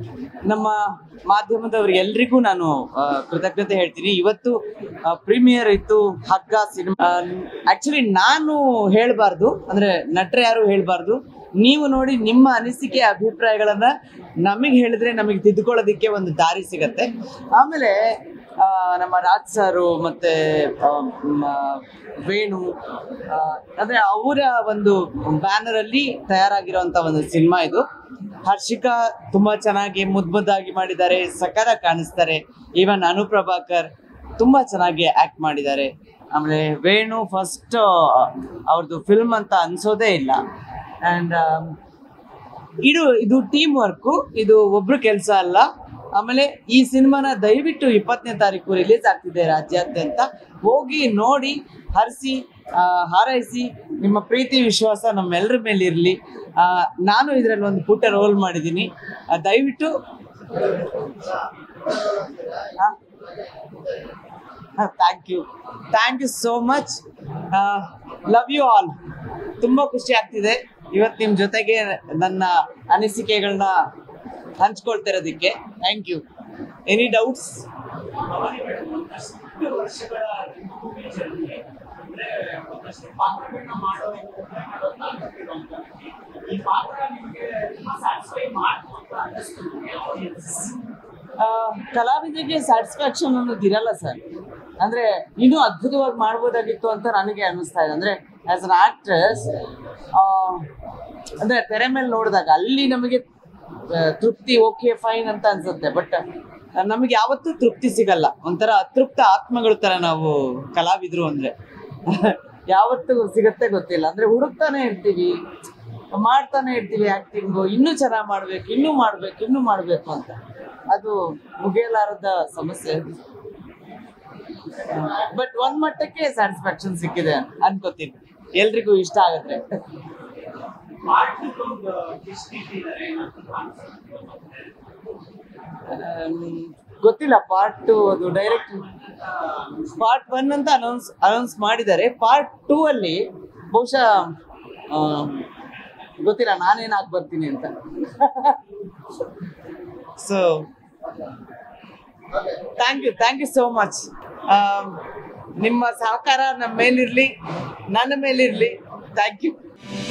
ನಮ್ಮ ಮಾಧ್ಯಮದವ್ರಿಗೆ ಎಲ್ರಿಗೂ ನಾನು ಆ, ಕೃತಜ್ಞತೆ ಹೇಳ್ತೀನಿ ಇವತ್ತು ಪ್ರೀಮಿಯರ್ ಇತ್ತು ಹಗ್ಗ ಸಿನಿಮಾ ಆಕ್ಚುಲಿ ನಾನು ಹೇಳ್ಬಾರ್ದು ಅಂದ್ರೆ ನಟರು ಯಾರು ಹೇಳ್ಬಾರ್ದು ನೀವು ನೋಡಿ ನಿಮ್ಮ ಅನಿಸಿಕೆ ಅಭಿಪ್ರಾಯಗಳನ್ನ ನಮಗೆ ಹೇಳಿದ್ರೆ ನಮಗೆ ತಿದ್ದುಕೊಳ್ಳೋದಿಕ್ಕೆ ಒಂದು ದಾರಿ ಸಿಗತ್ತೆ ಆಮೇಲೆ ಆ, ನಮ್ಮ ರಾಜ್ ಸಾರು ಮತ್ತೆ ಆ, ಮ- ವೇಣು ಆ, ಅಂದ್ರೆ ಅವರ ಒಂದು ಬ್ಯಾನರ್ ಅಲ್ಲಿ ತಯಾರಾಗಿರುವಂತ ಒಂದು ಸಿನಿಮಾ ಇದು ಹರ್ಷಿಕಾ ತುಂಬಾ ಚೆನ್ನಾಗಿ ಮುದ್ದು ಮುದ್ದಾಗಿ ಮಾಡಿದ್ದಾರೆ ಸಕರ ಕಾಣಿಸ್ತಾರೆ ಈವನ್ ಅನುಪ್ರಭಾಕರ್ ತುಂಬಾ ಚೆನ್ನಾಗಿ ಆಕ್ಟ್ ಮಾಡಿದ್ದಾರೆ ಆಮೇಲೆ ವೇಣು ಫಸ್ಟ್ ಅವ್ರದ್ದು ಫಿಲ್ಮ್ ಅಂತ ಅನ್ಸೋದೇ ಇಲ್ಲ ಅಂಡ್ ಇದು ಇದು ಟೀಮ್ ವರ್ಕು ಇದು ಒಬ್ರು ಕೆಲಸ ಅಲ್ಲ ಆಮೇಲೆ ಈ ಸಿನಿಮಾನ ದಯವಿಟ್ಟು ಇಪ್ಪತ್ತನೇ ತಾರೀಕು ರಿಲೀಸ್ ಆಗ್ತಿದೆ ರಾಜ್ಯಾದ್ಯಂತ ಹೋಗಿ ನೋಡಿ ಹರಿಸಿ ಹಾರೈಸಿ ನಿಮ್ಮ ಪ್ರೀತಿ ವಿಶ್ವಾಸ ನಮ್ಮೆಲ್ಲರ ಮೇಲೆ ಇರಲಿ ನಾನು ಇದರಲ್ಲಿ ಒಂದು ಪುಟ್ಟ ರೋಲ್ ಮಾಡಿದ್ದೀನಿ ಆ, ದಯವಿಟ್ಟು thank you thank you so much love you all ತುಂಬ ಖುಷಿ ಆಗ್ತಿದೆ ಇವತ್ತು ನಿಮ್ಮ ಜೊತೆಗೆ ನನ್ನ ಅನಿಸಿಕೆಗಳನ್ನ ಹಂಚ್ಕೊಳ್ತಿರೋದಕ್ಕೆ ಥ್ಯಾಂಕ್ ಯು ಎನಿ ಡೌಟ್ಸ್ ಆ, ಕಲಾವಿದರಿಗೆ ಸ್ಯಾಟಿಸ್ಫ್ಯಾಕ್ಷನ್ ಅನ್ನೋದು ಇರಲ್ಲ ಸರ್ ಅಂದ್ರೆ ಇನ್ನೂ ಅದ್ಭುತವಾಗಿ ಮಾಡ್ಬೋದಾಗಿತ್ತು ಅಂತ ನನಗೆ ಅನ್ನಿಸ್ತಾ ಇದೆ ಅಂದ್ರೆ ಆಸ್ ಅನ್ ಆಕ್ಟ್ರೆಸ್ ಅಂದ್ರೆ ತೆರೆ ಮೇಲೆ ನೋಡಿದಾಗ ಅಲ್ಲಿ ನಮಗೆ ಆ, ತೃಪ್ತಿ ಓಕೆ ಫೈನ್ ಅಂತ ಅನ್ಸುತ್ತೆ ಬಟ್ ನಮಗೆ ಯಾವತ್ತೂ ತೃಪ್ತಿ ಸಿಗಲ್ಲ ಒಂಥರ ಅತೃಪ್ತ ಆತ್ಮಗಳ ತರ ನಾವು ಕಲಾವಿದ್ರು ಅಂದ್ರೆ ಯಾವತ್ತೂ ಸಿಗತ್ತೆ ಗೊತ್ತಿಲ್ಲ ಅಂದ್ರೆ ಹುಡುಕ್ತಾನೆ ಇರ್ತೀವಿ ಮಾಡ್ತಾನೆ ಇರ್ತೀವಿ ಆಕ್ಟಿಂಗು ಇನ್ನೂ ಚೆನ್ನಾಗಿ ಮಾಡ್ಬೇಕು ಇನ್ನೂ ಮಾಡ್ಬೇಕು ಇನ್ನೂ ಮಾಡ್ಬೇಕು ಅಂತ ಅದು ಮುಗಿಯಲಾರದ ಸಮಸ್ಯೆ ಬಟ್ ಒಂದ್ ಮಟ್ಟಕ್ಕೆ ಸ್ಯಾಟಿಸ್ಫ್ಯಾಕ್ಷನ್ ಸಿಕ್ಕಿದೆ ಅನ್ಕೋತೀನಿ ಎಲ್ರಿಗೂ ಇಷ್ಟ ಆಗತ್ತೆ ಆಮ್, ಗೊತ್ತಿಲ್ಲ ಪಾರ್ಟ್ ಟು ಅದು ಡೈರೆಕ್ಟ್ ಪಾರ್ಟ್ ಒನ್ ಅಂತ ಅನೌನ್ಸ್ ಅನೌನ್ಸ್ ಮಾಡಿದ್ದಾರೆ ಪಾರ್ಟ್ ಟೂ ಅಲ್ಲಿ ಬಹುಶಃ ಆ, ಗೊತ್ತಿಲ್ಲ ನಾನೇನಾಗಿ ಬರ್ತೀನಿ ಅಂತ so thank you thank you so much ನಿಮ್ಮ ಸಹಕಾರ ನಮ್ಮ ಮೇಲಿರಲಿ ನನ್ನ ಮೇಲಿರಲಿ ಥ್ಯಾಂಕ್ ಯು